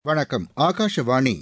வணக்கம் ஆகாஷவாணி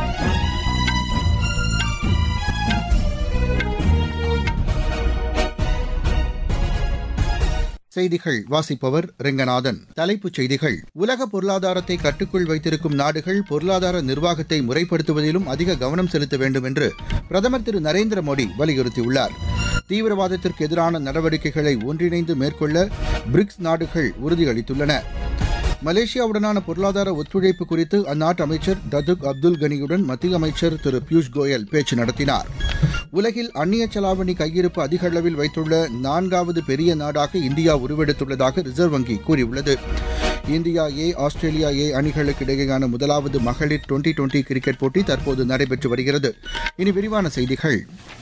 செய்திகள் வாசிப்பவர் ரெங்கநாதன் தலைப்புச் செய்திகள் உலக பொருளாதாரத்தை கட்டுக்குள் வைத்திருக்கும் நாடுகள் பொருளாதார நிர்வாகத்தை முறைப்படுத்துவதிலும் அதிக கவனம் செலுத்த வேண்டும் என்று பிரதமர் திரு நரேந்திர மோடி வலியுறுத்தியுள்ளார் தீவிரவாதத்திற்கு எதிரான நடவடிக்கைகளை ஒன்றிணைந்து மேற்கொள்ள பிரிக்ஸ் நாடுகள் உறுதியளித்துள்ளன மலேசியாவுடனான பொருளாதார ஒத்துழைப்பு குறித்து அந்நாட்டு அமைச்சர் ததுக் அப்துல் கனியுடன் மத்திய அமைச்சர் திரு பியூஷ் கோயல் பேச்சு நடத்தினார் உலகில் அந்நிய செலாவணி கையிருப்பு அதிக அளவில் வைத்துள்ள நான்காவது பெரிய நாடாக இந்தியா உருவெடுத்துள்ளதாக ரிசர்வ் வங்கி கூறியுள்ளது இந்தியா ஏ ஆஸ்திரேலியா ஏ அணிகளுக்கு இடையேயான முதலாவது மகளிர் டுவெண்டி டுவெண்டி கிரிக்கெட் போட்டி தற்போது நடைபெற்று வருகிறது இனி விரிவான செய்திகள்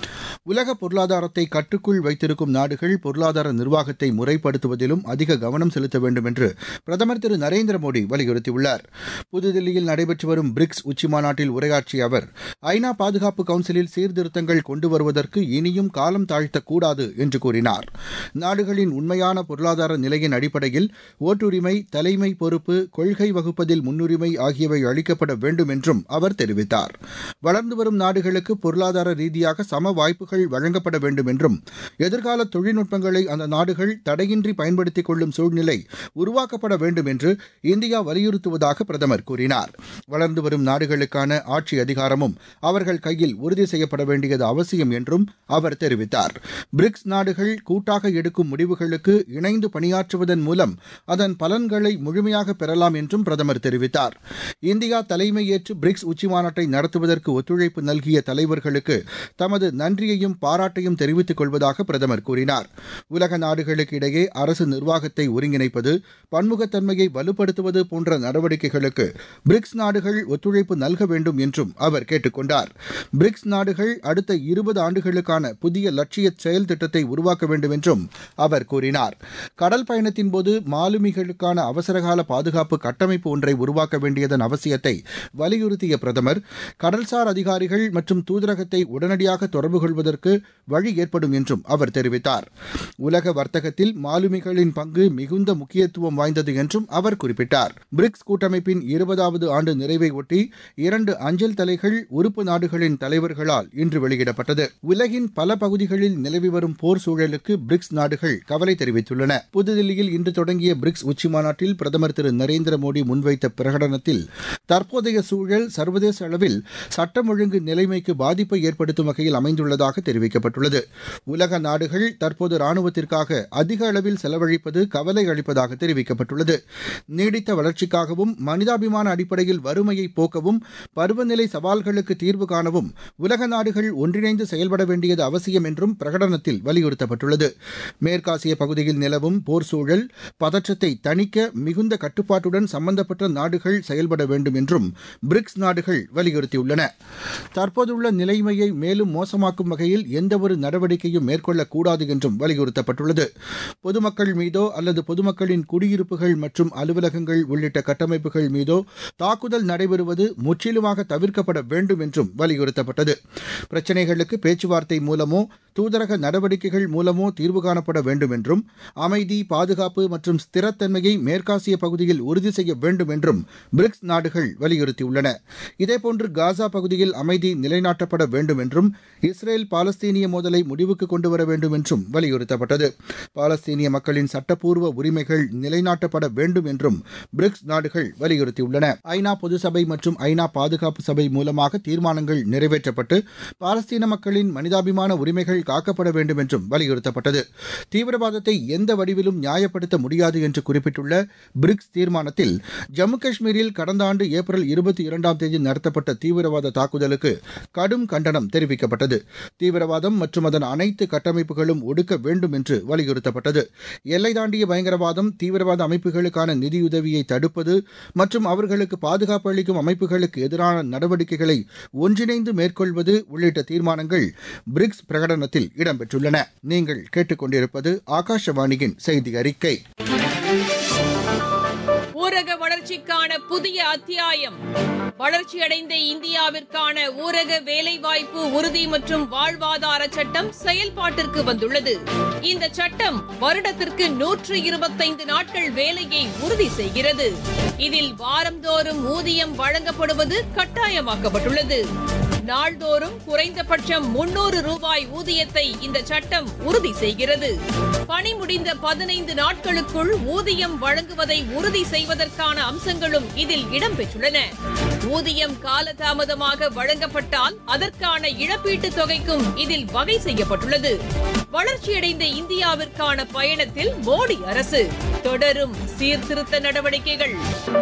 உலக பொருளாதாரத்தை கட்டுக்குள் வைத்திருக்கும் நாடுகள் பொருளாதார நிர்வாகத்தை முறைப்படுத்துவதிலும் அதிக கவனம் செலுத்த வேண்டும் என்று பிரதமர் திரு நரேந்திர மோடி வலியுறுத்தியுள்ளார் புதுதில்லியில் நடைபெற்று வரும் பிரிக்ஸ் உச்சிமாநாட்டில் உரையாற்றிய அவர் ஐநா பாதுகாப்பு கவுன்சிலில் சீர்திருத்தங்கள் கொண்டு வருவதற்கு இனியும் காலம் தாழ்த்தக்கூடாது என்று கூறினார் நாடுகளின் உண்மையான பொருளாதார நிலையின் அடிப்படையில் ஓட்டுரிமை தலைமை பொறுப்பு கொள்கை வகுப்பதில் முன்னுரிமை ஆகியவை அளிக்கப்பட வேண்டும் என்றும் அவர் தெரிவித்தார் வளர்ந்து வரும் நாடுகளுக்கு பொருளாதார ரீதியாக சம வாய்ப்புகள் வழங்கப்பட வேண்டும் என்றும் எதிர்கால தொழில்நுட்பங்களை அந்த நாடுகள் தடையின்றி பயன்படுத்திக் கொள்ளும் சூழ்நிலை உருவாக்கப்பட வேண்டும் என்று இந்தியா வலியுறுத்துவதாக பிரதமர் கூறினார் வளர்ந்து வரும் நாடுகளுக்கான ஆட்சி அதிகாரமும் அவர்கள் கையில் உறுதி செய்யப்பட வேண்டியது அவசியம் என்றும் அவர் தெரிவித்தார் பிரிக்ஸ் நாடுகள் கூட்டாக எடுக்கும் முடிவுகளுக்கு இணைந்து பணியாற்றுவதன் மூலம் அதன் பலன்களை முழுமையாக பெறலாம் என்றும் பிரதமர் தெரிவித்தார் இந்தியா தலைமையேற்று பிரிக்ஸ் உச்சிமாநாட்டை நடத்துவதற்கு ஒத்துழைப்பு நல்கிய தலைவர்களுக்கு தமது நன்றியையும் பாராட்டையும் தெரிவித்துக் கொள்வதாக பிரதமர் கூறினார் உலக நாடுகளுக்கு இடையே அரசு நிர்வாகத்தை ஒருங்கிணைப்பது பன்முகத்தன்மையை வலுப்படுத்துவது போன்ற நடவடிக்கைகளுக்கு பிரிக்ஸ் நாடுகள் ஒத்துழைப்பு நல்க வேண்டும் என்றும் அவர் கேட்டுக் கொண்டார் பிரிக்ஸ் நாடுகள் அடுத்த இருபது ஆண்டுகளுக்கான புதிய லட்சிய செயல் திட்டத்தை உருவாக்க வேண்டும் என்றும் அவர் கூறினார் கடல் பயணத்தின் போது மாலுமிகளுக்கான அவசரகால பாதுகாப்பு கட்டமைப்பு ஒன்றை உருவாக்க வேண்டியதன் அவசியத்தை வலியுறுத்திய பிரதமர் கடல்சார் அதிகாரிகள் மற்றும் தூதரகத்தை உடனடியாக தொடர்பு கொள்வதற்கு வழி ஏற்படும் என்றும் அவர் தெரிவித்தார் உலக வர்த்தகத்தில் மாலுமிகளின் பங்கு மிகுந்த முக்கியத்துவம் வாய்ந்தது என்றும் அவர் குறிப்பிட்டார் பிரிக்ஸ் கூட்டமைப்பின் இருபதாவது ஆண்டு நிறைவை ஒட்டி இரண்டு அஞ்சல் தலைகள் உறுப்பு நாடுகளின் தலைவர்களால் இன்று வெளியிடப்பட்டது உலகின் பல பகுதிகளில் நிலவி வரும் போர் சூழலுக்கு பிரிக்ஸ் நாடுகள் கவலை தெரிவித்துள்ளன புதுதில்லியில் இன்று தொடங்கிய பிரிக்ஸ் உச்சிமாநாட்டில் பிரதமர் திரு நரேந்திர மோடி முன்வைத்த பிரகடனத்தில் தற்போதைய சூழல் சர்வதேச அளவில் சட்டம் ஒழுங்கு நிலைமைக்கு பாதிப்பை ஏற்படுத்தும் வகையில் அமைந்துள்ளதாக தெரிவிக்கப்பட்டுள்ளது உலக நாடுகள் தற்போது ராணுவத்திற்காக அதிக அளவில் செலவழிப்பது கவலை அளிப்பதாக தெரிவிக்கப்பட்டுள்ளது நீடித்த வளர்ச்சிக்காகவும் மனிதாபிமான அடிப்படையில் வறுமையை போக்கவும் பருவநிலை சவால்களுக்கு தீர்வு காணவும் உலக நாடுகள் ஒன்றிணைந்து செயல்பட வேண்டியது அவசியம் என்றும் பிரகடனத்தில் வலியுறுத்தப்பட்டுள்ளது மேற்காசிய பகுதியில் நிலவும் போர் சூழல் பதற்றத்தை தணிக்க மிகுந்த கட்டுப்பாட்டுடன் சம்பந்தப்பட்ட நாடுகள் செயல்பட வேண்டும் என்றும் பிரிக்ஸ் நாடுகள் வலியுறுத்தியுள்ளன தற்போதுள்ள நிலைமையை மேலும் மோசமாக்கும் வகையில் எந்தவொரு நடவடிக்கையும் மேற்கொள்ளக்கூடாது என்றும் வலியுறுத்தப்பட்டுள்ளது பொதுமக்கள் மீதோ அல்லது பொதுமக்களின் குடியிருப்புகள் மற்றும் அலுவலகங்கள் உள்ளிட்ட கட்டமைப்புகள் மீதோ தாக்குதல் நடைபெறுவது முற்றிலுமாக தவிர்க்கப்பட வேண்டும் என்றும் வலியுறுத்தப்பட்டது பிரச்சினைகளுக்கு பேச்சுவார்த்தை மூலமோ தூதரக நடவடிக்கைகள் மூலமோ தீர்வு காணப்பட வேண்டும் என்றும் அமைதி பாதுகாப்பு மற்றும் ஸ்திரத்தன்மையை மேற்காசிய பகுதியில் உறுதி செய்ய வேண்டும் என்றும் பிரிக்ஸ் நாடுகள் வலியுறுத்தியுள்ளன இதேபோன்று காசா பகுதியில் அமைதி நிலைநாட்டப்பட வேண்டும் என்றும் இஸ்ரேல் பாலஸ்தீனிய மோதலை முடிவுக்கு கொண்டுவர வேண்டும் என்றும் வலியுறுத்தப்பட்டது பாலஸ்தீனிய மக்களின் சட்டப்பூர்வ உரிமைகள் நிலைநாட்டப்பட வேண்டும் என்றும் பிரிக்ஸ் நாடுகள் வலியுறுத்தியுள்ளன ஐநா பொதுசபை மற்றும் ஐநா பாதுகாப்பு சபை மூலமாக தீர்மானங்கள் நிறைவேற்றப்பட்டு பாலஸ்தீன மக்களின் மனிதாபிமான உரிமைகள் காக்கப்பட வேண்டும் என்றும் வலியுறுத்தப்பட்டது தீவிரவாதத்தை எந்த வடிவிலும் நியாயப்படுத்த முடியாது என்று குறிப்பிட்டுள்ள பிரிக்ஸ் தீர்மானத்தில் ஜம்மு காஷ்மீரில் கடந்த ஆண்டு ஏப்ரல் இருபத்தி இரண்டாம் தேதி நடத்தப்பட்ட தீவிரவாத தாக்குதலுக்கு கடும் கண்டனம் தெரிவிக்கப்பட்டது தீவிரவாதம் மற்றும் அதன் அனைத்து கட்டமைப்புகளும் ஒடுக்க வேண்டும் என்று வலியுறுத்தப்பட்டது எல்லை தாண்டிய பயங்கரவாதம் தீவிரவாத அமைப்புகளுக்கான நிதியுதவியை தடுப்பது மற்றும் அவர்களுக்கு பாதுகாப்பு அளிக்கும் அமைப்புகளுக்கு எதிரான நடவடிக்கைகளை ஒன்றிணைந்து மேற்கொள்வது உள்ளிட்ட தீர்மானங்கள் பிரிக்ஸ் பிரகடனத்தில் இடம்பெற்றுள்ளன நீங்கள் கேட்டுக்கொண்டிருப்பது ஆகாஷவாணியின் செய்தி அறிக்கை ஊரக வளர்ச்சி வளர்ச்சிக்கான புதிய அத்தியாயம் வளர்ச்சியடைந்த இந்தியாவிற்கான ஊரக வேலைவாய்ப்பு உறுதி மற்றும் வாழ்வாதார சட்டம் செயல்பாட்டிற்கு வந்துள்ளது இந்த சட்டம் வருடத்திற்கு நூற்று இருபத்தைந்து நாட்கள் வேலையை உறுதி செய்கிறது இதில் வாரந்தோறும் ஊதியம் வழங்கப்படுவது கட்டாயமாக்கப்பட்டுள்ளது நாள்தோறும் குறைந்தபட்சம் முன்னூறு ரூபாய் ஊதியத்தை இந்த சட்டம் உறுதி செய்கிறது பணி முடிந்த பதினைந்து நாட்களுக்குள் ஊதியம் வழங்குவதை உறுதி செய்வதற்கான அம்சங்களும் இதில் இடம்பெற்றுள்ளன ஊதியம் காலதாமதமாக வழங்கப்பட்டால் அதற்கான இழப்பீட்டுத் தொகைக்கும் இதில் வகை செய்யப்பட்டுள்ளது வளர்ச்சியடைந்த இந்தியாவிற்கான பயணத்தில் மோடி அரசு தொடரும் சீர்திருத்த நடவடிக்கைகள்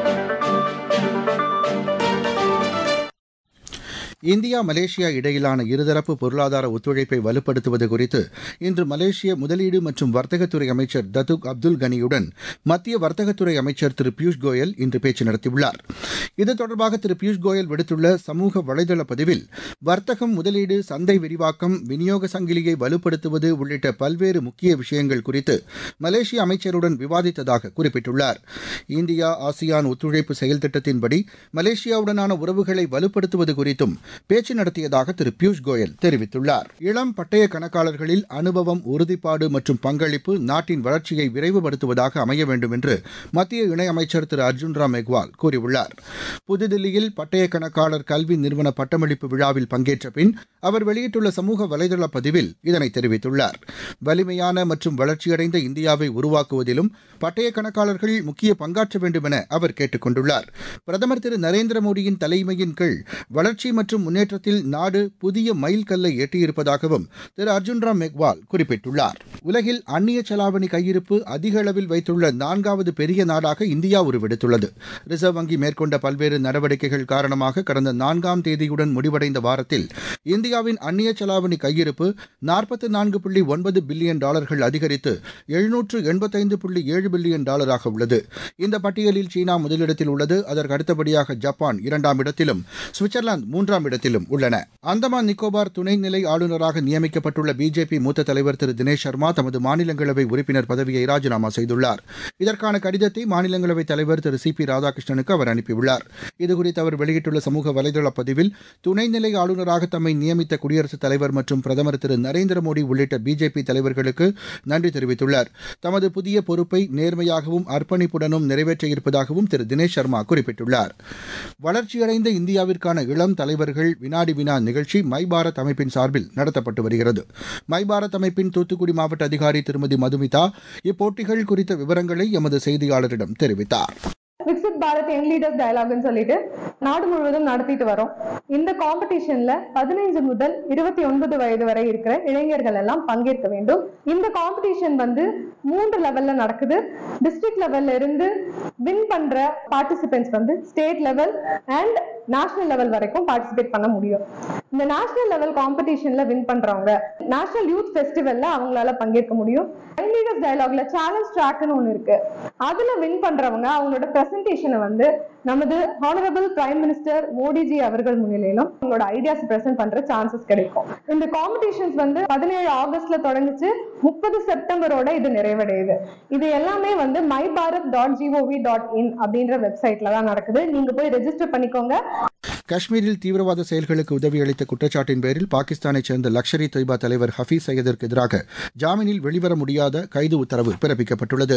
இந்தியா மலேசியா இடையிலான இருதரப்பு பொருளாதார ஒத்துழைப்பை வலுப்படுத்துவது குறித்து இன்று மலேசிய முதலீடு மற்றும் வர்த்தகத்துறை அமைச்சர் தத்துக் அப்துல் கனியுடன் மத்திய வர்த்தகத்துறை அமைச்சர் திரு பியூஷ் கோயல் இன்று பேச்சு நடத்தியுள்ளார் இது தொடர்பாக திரு பியூஷ் கோயல் விடுத்துள்ள சமூக வலைதள பதிவில் வர்த்தகம் முதலீடு சந்தை விரிவாக்கம் விநியோக சங்கிலியை வலுப்படுத்துவது உள்ளிட்ட பல்வேறு முக்கிய விஷயங்கள் குறித்து மலேசிய அமைச்சருடன் விவாதித்ததாக குறிப்பிட்டுள்ளார் இந்தியா ஆசியான் ஒத்துழைப்பு செயல் திட்டத்தின்படி மலேசியாவுடனான உறவுகளை வலுப்படுத்துவது குறித்தும் பேச்சு நடத்தியதாக திரு பியூஷ் கோயல் தெரிவித்துள்ளார் இளம் பட்டய கணக்காளர்களில் அனுபவம் உறுதிப்பாடு மற்றும் பங்களிப்பு நாட்டின் வளர்ச்சியை விரைவுபடுத்துவதாக அமைய வேண்டும் என்று மத்திய இணையமைச்சர் திரு அர்ஜுன் ராம் மெக்வால் கூறியுள்ளார் புதுதில்லியில் பட்டய கணக்காளர் கல்வி நிறுவன பட்டமளிப்பு விழாவில் பங்கேற்ற பின் அவர் வெளியிட்டுள்ள சமூக வலைதள பதிவில் இதனை தெரிவித்துள்ளார் வலிமையான மற்றும் வளர்ச்சியடைந்த இந்தியாவை உருவாக்குவதிலும் பட்டய கணக்காளர்கள் முக்கிய பங்காற்ற வேண்டும் என அவர் கேட்டுக் கொண்டுள்ளார் பிரதமர் திரு நரேந்திர மோடியின் தலைமையின் கீழ் வளர்ச்சி மற்றும் முன்னேற்றத்தில் நாடு புதிய மைல்கல்லை எட்டியிருப்பதாகவும் திரு அர்ஜுன் ராம் மெக்வால் குறிப்பிட்டுள்ளார் உலகில் அந்நிய செலாவணி கையிருப்பு அதிக அளவில் வைத்துள்ள நான்காவது பெரிய நாடாக இந்தியா உருவெடுத்துள்ளது ரிசர்வ் வங்கி மேற்கொண்ட பல்வேறு நடவடிக்கைகள் காரணமாக கடந்த நான்காம் தேதியுடன் முடிவடைந்த வாரத்தில் இந்தியாவின் அந்நிய செலாவணி கையிருப்பு நாற்பத்தி நான்கு புள்ளி ஒன்பது பில்லியன் டாலர்கள் அதிகரித்து எழுநூற்று எண்பத்தைந்து புள்ளி ஏழு பில்லியன் டாலராக உள்ளது இந்த பட்டியலில் சீனா முதலிடத்தில் உள்ளது அதற்கு அடுத்தபடியாக ஜப்பான் இரண்டாம் இடத்திலும் சுவிட்சர்லாந்து மூன்றாம் இடத்திலும் உள்ளன அந்தமான் நிக்கோபார் துணைநிலை ஆளுநராக நியமிக்கப்பட்டுள்ள பிஜேபி மூத்த தலைவர் திரு தினேஷ் சர்மா தமது மாநிலங்களவை உறுப்பினர் பதவியை ராஜினாமா செய்துள்ளார் இதற்கான கடிதத்தை மாநிலங்களவைத் தலைவர் திரு சி பி ராதாகிருஷ்ணனுக்கு அவர் அனுப்பியுள்ளார் இதுகுறித்து அவர் வெளியிட்டுள்ள சமூக வலைதள பதிவில் துணைநிலை ஆளுநராக தம்மை நியமித்த குடியரசுத் தலைவர் மற்றும் பிரதமர் திரு நரேந்திர மோடி உள்ளிட்ட பிஜேபி தலைவர்களுக்கு நன்றி தெரிவித்துள்ளார் தமது புதிய பொறுப்பை நேர்மையாகவும் அர்ப்பணிப்புடனும் நிறைவேற்ற இருப்பதாகவும் திரு தினேஷ் சர்மா குறிப்பிட்டுள்ளார் வளர்ச்சியடைந்த இந்தியாவிற்கான இளம் தலைவர்கள் வினாடி வினா நிகழ்ச்சி மை பாரத் அமைப்பின் சார்பில் நடத்தப்பட்டு வருகிறது மை பாரத் அமைப்பின் தூத்துக்குடி மாவட்ட அதிகாரி திருமதி மதுமிதா இப்போட்டிகள் குறித்த விவரங்களை எமது செய்தியாளரிடம் தெரிவித்தார் விக்சித் பாரத் யங் லீடர்ஸ் டயலாக்னு சொல்லிட்டு நாடு முழுவதும் நடத்திட்டு வரோம் இந்த காம்படிஷன்ல பதினைஞ்சு முதல் இருபத்தி ஒன்பது வயது வரை இருக்கிற இளைஞர்கள் எல்லாம் பங்கேற்க வேண்டும் இந்த காம்படிஷன் வந்து மூன்று லெவல்ல நடக்குது டிஸ்ட்ரிக்ட் லெவல்ல இருந்து வின் பண்ற பார்ட்டிசிபென்ட்ஸ் வந்து state level and national level வரைக்கும் பார்ட்டிசிபேட் பண்ண முடியும் இந்த நேஷனல் லெவல் காம்படிஷன்ல வின் பண்றவங்க நேஷனல் யூத் ஃபெஸ்டிவல்ல அவங்களால பங்கேற்க முடியும் யங் லீடர்ஸ் டயலாக்ல சேலஞ்ச் ட்ராக்னு ஒன்று இருக்கு அதுல வின் பண்றவங்க அவங்களோட பிரசன்டேஷனை வந்து நமது ஹானரபிள் பிரைம் மினிஸ்டர் மோடிஜி அவர்கள் முன்னிலையிலும் அவங்களோட ஐடியாஸ் பிரசன்ட் பண்ற சான்சஸ் கிடைக்கும் இந்த காம்படிஷன்ஸ் வந்து பதினேழு ஆகஸ்ட்ல தொடங்குச்சு முப்பது செப்டம்பரோட இது நிறைவடையுது இது எல்லாமே வந்து my Bharat dot G O V dot in அப்படின்ற வெப்சைட்ல தான் நடக்குது நீங்க போய் ரெஜிஸ்டர் பண்ணிக்கோங்க காஷ்மீரில் தீவிரவாத செயல்களுக்கு உதவியளித்த குற்றச்சாட்டின் பேரில் பாகிஸ்தானைச் சேர்ந்த லக்ஷர் இ தொய்பா தலைவர் ஹபீஸ் சையதிற்கு எதிராக ஜாமீனில் வெளிவர முடியாத கைது உத்தரவு பிறப்பிக்கப்பட்டுள்ளது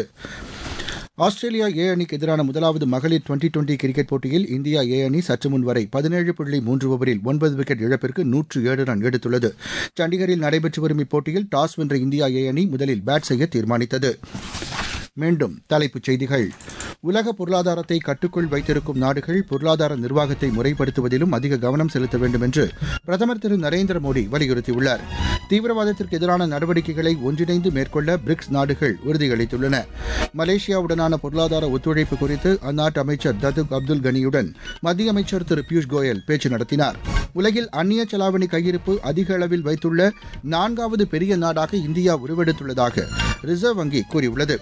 ஆஸ்திரேலியா ஏ அணிக்கு எதிரான முதலாவது மகளிர் டுவெண்டி டுவெண்டி கிரிக்கெட் போட்டியில் இந்தியா ஏ அணி சற்று முன் வரை பதினேழு புள்ளி மூன்று ஓவரில் ஒன்பது விக்கெட் இழப்பிற்கு நூற்று ஏழு ரன் எடுத்துள்ளது சண்டிகரில் நடைபெற்று வரும் இப்போட்டியில் டாஸ் வென்ற இந்தியா ஏ அணி முதலில் பேட் செய்ய தீர்மானித்தது மீண்டும் தலைப்புச் செய்திகள் உலக பொருளாதாரத்தை கட்டுக்குள் வைத்திருக்கும் நாடுகள் பொருளாதார நிர்வாகத்தை முறைப்படுத்துவதிலும் அதிக கவனம் செலுத்த வேண்டும் என்று பிரதமர் திரு நரேந்திர மோடி வலியுறுத்தியுள்ளார் தீவிரவாதத்திற்கு எதிரான நடவடிக்கைகளை ஒன்றிணைந்து மேற்கொள்ள பிரிக்ஸ் நாடுகள் உறுதியளித்துள்ளன மலேசியாவுடனான பொருளாதார ஒத்துழைப்பு குறித்து அந்நாட்டு அமைச்சர் ததுக் அப்துல் கனியுடன் மத்திய அமைச்சர் திரு பியூஷ் கோயல் பேச்சு நடத்தினார் உலகில் அந்நிய செலாவணி கையிருப்பு அதிக அளவில் வைத்துள்ள நான்காவது பெரிய நாடாக இந்தியா உருவெடுத்துள்ளதாக ரிசர்வ் வங்கி கூறியுள்ளது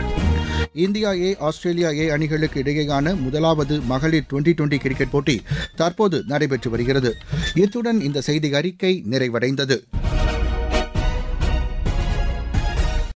இந்தியா ஏ ஆஸ்திரேலியா ஏ அணிகளுக்கு இடையேயான முதலாவது மகளிர் டுவெண்டி டுவெண்டி கிரிக்கெட் போட்டி தற்போது நடைபெற்று வருகிறது இத்துடன் இந்த செய்தி அறிக்கை நிறைவடைந்தது